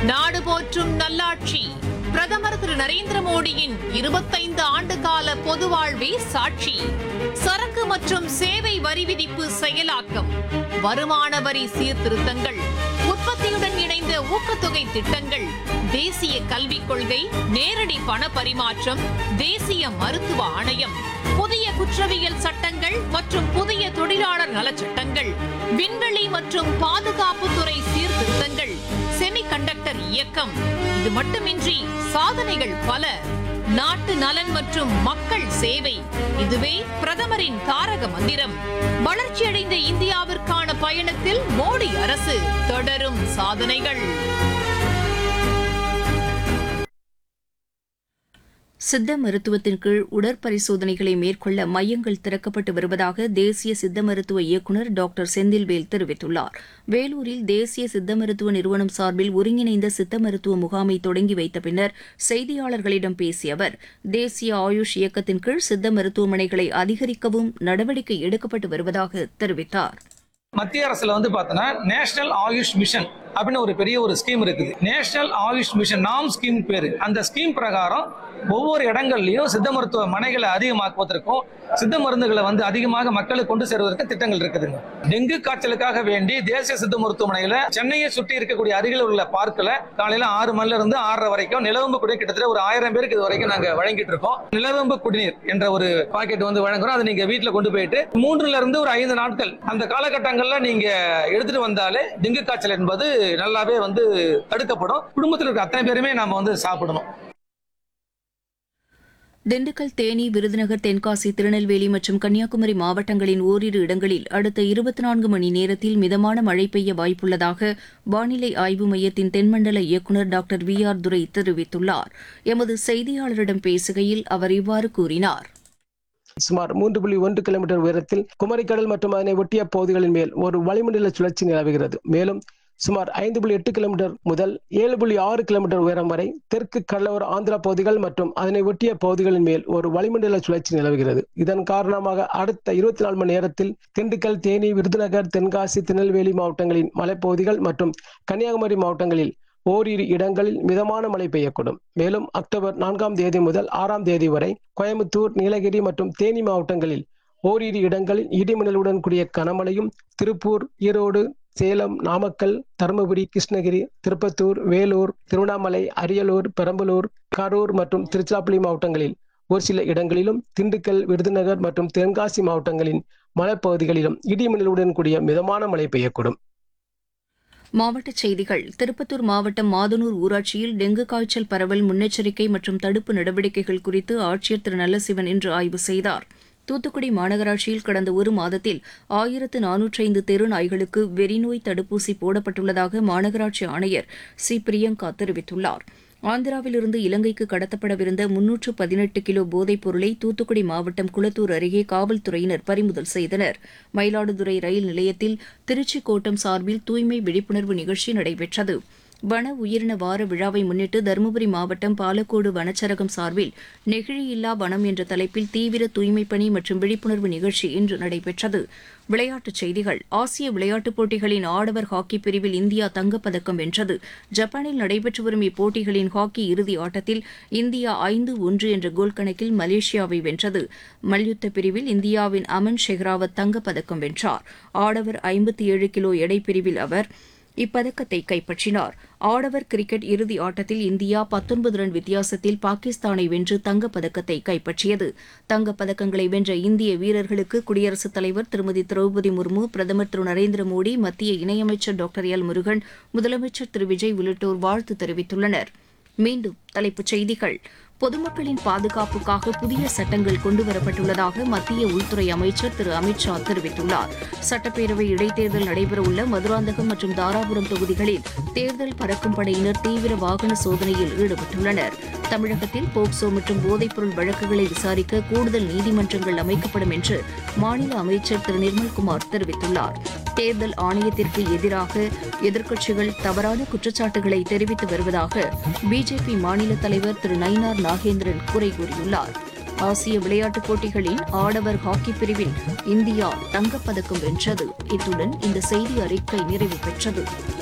நாடு போற்றும் நல்லாட்சி பிரதமர் திரு நரேந்திர மோடியின் இருபத்தைந்து ஆண்டு கால பொது வாழ்வே சாட்சி சரக்கு மற்றும் சேவை வரி விதிப்பு செயலாக்கம் வருமான வரி சீர்திருத்தங்கள் உற்பத்தியுடன் இணைந்த ஊக்கத்தொகை திட்டங்கள் தேசிய கல்விக் கொள்கை நேரடி பண பரிமாற்றம் தேசிய மருத்துவ ஆணையம் புதிய குற்றவியல் சட்டங்கள் மற்றும் புதிய தொழிலாளர் நலச் சட்டங்கள் விண்வெளி மற்றும் பாதுகாப்புத்துறை சீர்திருத்தங்கள் செமிகண்டக்டர் இயக்கம் இது மட்டுமின்றி சாதனைகள் பல நாட்டு நலன் மற்றும் மக்கள் சேவை இதுவே பிரதமரின் தாரக மந்திரம் வளர்ச்சியடைந்த இந்தியாவிற்கான பயணத்தில் மோடி அரசு தொடரும் சாதனைகள் சித்த மருத்துவத்தின் கீழ் உடற்பரிசோதனைகளை மேற்கொள்ள மையங்கள் திறக்கப்பட்டு வருவதாக தேசிய சித்த மருத்துவ இயக்குநர் டாக்டர் செந்தில்வேல் தெரிவித்துள்ளார் வேலூரில் தேசிய சித்த மருத்துவ நிறுவனம் சார்பில் ஒருங்கிணைந்த சித்த மருத்துவ முகாமை தொடங்கி வைத்த பின்னர் செய்தியாளர்களிடம் பேசிய அவர் தேசிய ஆயுஷ் இயக்கத்தின் கீழ் சித்த மருத்துவமனைகளை அதிகரிக்கவும் நடவடிக்கை எடுக்கப்பட்டு வருவதாக தெரிவித்தார் மத்திய அரசுல வந்து பார்த்தோன்னா நேஷனல் ஆயுஷ் மிஷன் அப்படின்னு ஒரு பெரிய ஒரு ஸ்கீம் இருக்குது நேஷனல் ஆயுஷ் மிஷன் நாம் ஸ்கீம் பேரு அந்த ஸ்கீம் பிரகாரம் ஒவ்வொரு இடங்கள்லயும் சித்த மருத்துவ மனைகளை அதிகமாக்குவதற்கும் சித்த மருந்துகளை வந்து அதிகமாக மக்களுக்கு கொண்டு சேர்வதற்கு திட்டங்கள் இருக்குதுங்க டெங்கு காய்ச்சலுக்காக வேண்டி தேசிய சித்த மருத்துவமனையில சென்னையை சுற்றி இருக்கக்கூடிய அருகில் உள்ள பார்க்கில் காலையில ஆறு மணில இருந்து ஆறரை வரைக்கும் நிலவம்பு குடிநீர் கிட்டத்தட்ட ஒரு ஆயிரம் பேருக்கு இது வரைக்கும் நாங்க வழங்கிட்டு இருக்கோம் நிலவம்பு குடிநீர் என்ற ஒரு பாக்கெட் வந்து வழங்குறோம் அதை நீங்க வீட்டுல கொண்டு போயிட்டு மூன்றுல இருந்து ஒரு ஐந்து நாட்கள் அந்த காலகட்டங்கள்ல நீங்க எடுத்துட்டு வந்தாலே டெங்கு காய்ச்சல் என்பது நல்லாவே வந்து தடுக்கப்படும் குடும்பத்தில் இருக்க அத்தனை பேருமே நாம வந்து சாப்பிடணும் திண்டுக்கல் தேனி விருதுநகர் தென்காசி திருநெல்வேலி மற்றும் கன்னியாகுமரி மாவட்டங்களின் ஓரிரு இடங்களில் அடுத்த இருபத்தி நான்கு மணி நேரத்தில் மிதமான மழை பெய்ய வாய்ப்புள்ளதாக வானிலை ஆய்வு மையத்தின் தென்மண்டல இயக்குநர் டாக்டர் வி ஆர் துரை தெரிவித்துள்ளார் எமது செய்தியாளரிடம் பேசுகையில் அவர் இவ்வாறு கூறினார் சுமார் மூன்று புள்ளி ஒன்று கிலோமீட்டர் உயரத்தில் குமரிக்கடல் மற்றும் அதனை ஒட்டிய பகுதிகளின் மேல் ஒரு வளிமண்டல சுழற்சி நிலவுகிறது மேலும் சுமார் ஐந்து புள்ளி எட்டு கிலோமீட்டர் முதல் ஏழு புள்ளி ஆறு கிலோமீட்டர் உயரம் வரை தெற்கு கடலோர ஆந்திரா பகுதிகள் மற்றும் அதனை ஒட்டிய பகுதிகளின் மேல் ஒரு வளிமண்டல சுழற்சி நிலவுகிறது இதன் காரணமாக அடுத்த இருபத்தி நாலு மணி நேரத்தில் திண்டுக்கல் தேனி விருதுநகர் தென்காசி திருநெல்வேலி மாவட்டங்களின் மலைப்பகுதிகள் மற்றும் கன்னியாகுமரி மாவட்டங்களில் ஓரிரு இடங்களில் மிதமான மழை பெய்யக்கூடும் மேலும் அக்டோபர் நான்காம் தேதி முதல் ஆறாம் தேதி வரை கோயம்புத்தூர் நீலகிரி மற்றும் தேனி மாவட்டங்களில் ஓரிரு இடங்களில் இடிமின்னலுடன் கூடிய கனமழையும் திருப்பூர் ஈரோடு சேலம் நாமக்கல் தருமபுரி கிருஷ்ணகிரி திருப்பத்தூர் வேலூர் திருவண்ணாமலை அரியலூர் பெரம்பலூர் கரூர் மற்றும் திருச்சிராப்பள்ளி மாவட்டங்களில் ஒரு சில இடங்களிலும் திண்டுக்கல் விருதுநகர் மற்றும் தென்காசி மாவட்டங்களின் மலைப்பகுதிகளிலும் இடிமின்னலுடன் கூடிய மிதமான மழை பெய்யக்கூடும் மாவட்டச் செய்திகள் திருப்பத்தூர் மாவட்டம் மாதனூர் ஊராட்சியில் டெங்கு காய்ச்சல் பரவல் முன்னெச்சரிக்கை மற்றும் தடுப்பு நடவடிக்கைகள் குறித்து ஆட்சியர் திரு நல்லசிவன் இன்று ஆய்வு செய்தார் தூத்துக்குடி மாநகராட்சியில் கடந்த ஒரு மாதத்தில் ஆயிரத்து நானூற்றி ஐந்து தெரு நாய்களுக்கு வெறிநோய் தடுப்பூசி போடப்பட்டுள்ளதாக மாநகராட்சி ஆணையர் சி பிரியங்கா தெரிவித்துள்ளார் ஆந்திராவிலிருந்து இலங்கைக்கு கடத்தப்படவிருந்த முன்னூற்று பதினெட்டு கிலோ போதைப் பொருளை தூத்துக்குடி மாவட்டம் குளத்தூர் அருகே காவல்துறையினர் பறிமுதல் செய்தனர் மயிலாடுதுறை ரயில் நிலையத்தில் திருச்சி கோட்டம் சார்பில் தூய்மை விழிப்புணர்வு நிகழ்ச்சி நடைபெற்றது வன உயிரின வார விழாவை முன்னிட்டு தருமபுரி மாவட்டம் பாலக்கோடு வனச்சரகம் சார்பில் நெகிழியில்லா வனம் என்ற தலைப்பில் தீவிர தூய்மைப் பணி மற்றும் விழிப்புணர்வு நிகழ்ச்சி இன்று நடைபெற்றது விளையாட்டுச் செய்திகள் ஆசிய விளையாட்டுப் போட்டிகளின் ஆடவர் ஹாக்கி பிரிவில் இந்தியா தங்கப்பதக்கம் வென்றது ஜப்பானில் நடைபெற்று வரும் இப்போட்டிகளின் ஹாக்கி இறுதி ஆட்டத்தில் இந்தியா ஐந்து ஒன்று என்ற கோல் கணக்கில் மலேசியாவை வென்றது மல்யுத்த பிரிவில் இந்தியாவின் அமன் ஷெஹ்ராவத் தங்கப்பதக்கம் வென்றார் ஆடவர் ஐம்பத்தி ஏழு கிலோ எடை பிரிவில் அவர் இப்பதக்கத்தை கைப்பற்றினார் ஆடவர் கிரிக்கெட் இறுதி ஆட்டத்தில் இந்தியா பத்தொன்பது ரன் வித்தியாசத்தில் பாகிஸ்தானை வென்று தங்கப்பதக்கத்தை கைப்பற்றியது தங்கப்பதக்கங்களை வென்ற இந்திய வீரர்களுக்கு குடியரசுத் தலைவர் திருமதி திரௌபதி முர்மு பிரதமர் திரு நரேந்திர மோடி மத்திய இணையமைச்சர் டாக்டர் எல் முருகன் முதலமைச்சர் திரு விஜய் உள்ளிட்டோர் வாழ்த்து தெரிவித்துள்ளனர் மீண்டும் தலைப்புச் செய்திகள் பொதுமக்களின் பாதுகாப்புக்காக புதிய சட்டங்கள் கொண்டுவரப்பட்டுள்ளதாக மத்திய உள்துறை அமைச்சர் திரு அமித் ஷா தெரிவித்துள்ளார் சட்டப்பேரவை இடைத்தேர்தல் நடைபெறவுள்ள மதுராந்தகம் மற்றும் தாராபுரம் தொகுதிகளில் தேர்தல் பறக்கும் படையினர் தீவிர வாகன சோதனையில் ஈடுபட்டுள்ளனர் தமிழகத்தில் போக்சோ மற்றும் போதைப்பொருள் வழக்குகளை விசாரிக்க கூடுதல் நீதிமன்றங்கள் அமைக்கப்படும் என்று மாநில அமைச்சர் திரு நிர்மல்குமார் தெரிவித்துள்ளார் தேர்தல் ஆணையத்திற்கு எதிராக எதிர்க்கட்சிகள் தவறான குற்றச்சாட்டுகளை தெரிவித்து வருவதாக பிஜேபி மாநில தலைவர் திரு நயினார் நாகேந்திரன் குறை கூறியுள்ளார் ஆசிய விளையாட்டுப் போட்டிகளின் ஆடவர் ஹாக்கி பிரிவில் இந்தியா தங்கப்பதக்கம் வென்றது இத்துடன் இந்த செய்தி அறிக்கை நிறைவு பெற்றது